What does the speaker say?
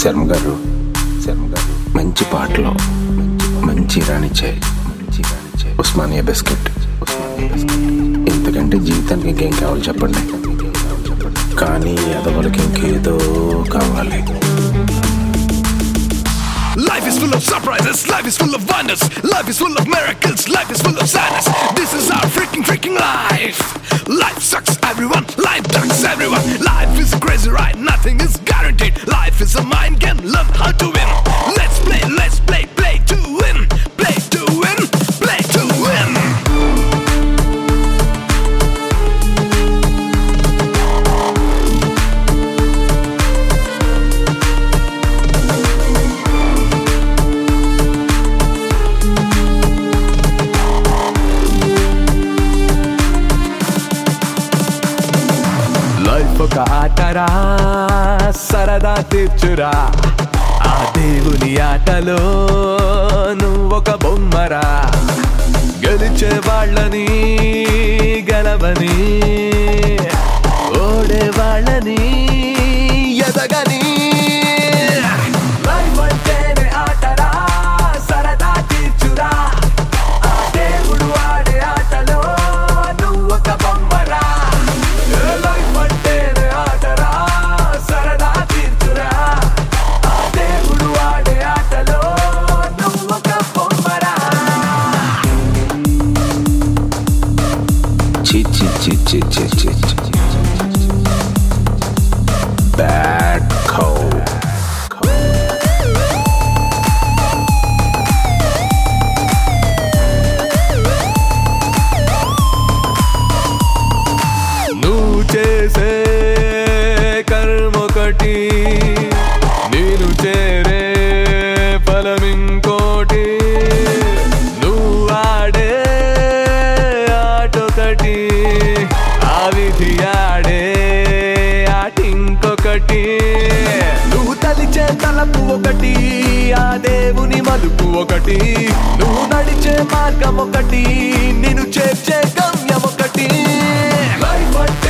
శర్మ గారు శర్మ గారు మంచి పాటలో మంచి రాణిచ్చే మంచి రాణిచ్చే ఉస్మానియా బిస్కెట్ ఉస్మానియా బిస్కెట్ ఇంతకంటే జీవితానికి ఇంకేం కావాలి చెప్పండి కానీ అదవలకి ఇంకేదో కావాలి Life is full of surprises, life is full of wonders, life is full of miracles, life is full of sadness. This is our freaking, freaking life. Life sucks everyone, life sucks everyone. Life is a crazy ride, nothing is guaranteed. Life is a mind game, learn how to win. Let's play, let's play, play to win, play to win, play to win. Life ఒక ఆటరా సరదా తీర్చురా ఆ దేవుని ఆటలో నువ్వొక బొమ్మరా గెలిచే వాళ్ళని గెలవని ఓడే వాళ్ళని ఎదగని లైఫ్ అంటేనే ఆటరా సరదా తీర్చురా ఆ దేవుడు ఆడే ఆటలో నువ్వొక బొమ్మరా లైఫ్ అంటేనే ఆటరా సరదా తీర్చురా ఆ దేవుడు ఆడే ఆటలో నువ్వొక బొమ్మరా చి చి చి చి చి చి బ్యాడ్ కౌ నువ్వు చేసే కర్మొకటి నేను చేరే ఫలం ఇంకోటి నువ్వు ఆడే ఆటొకటి ఆ విధి ఆడే ఆట ఇంకొకటి నువ్వు తలిచే తలపు ఒకటి ఆ దేవుని మలుపు ఒకటి నువ్వు నడిచే మార్గం ఒకటి నిన్ను చేర్చే గమ్యం ఒకటి లైఫ్ అంటే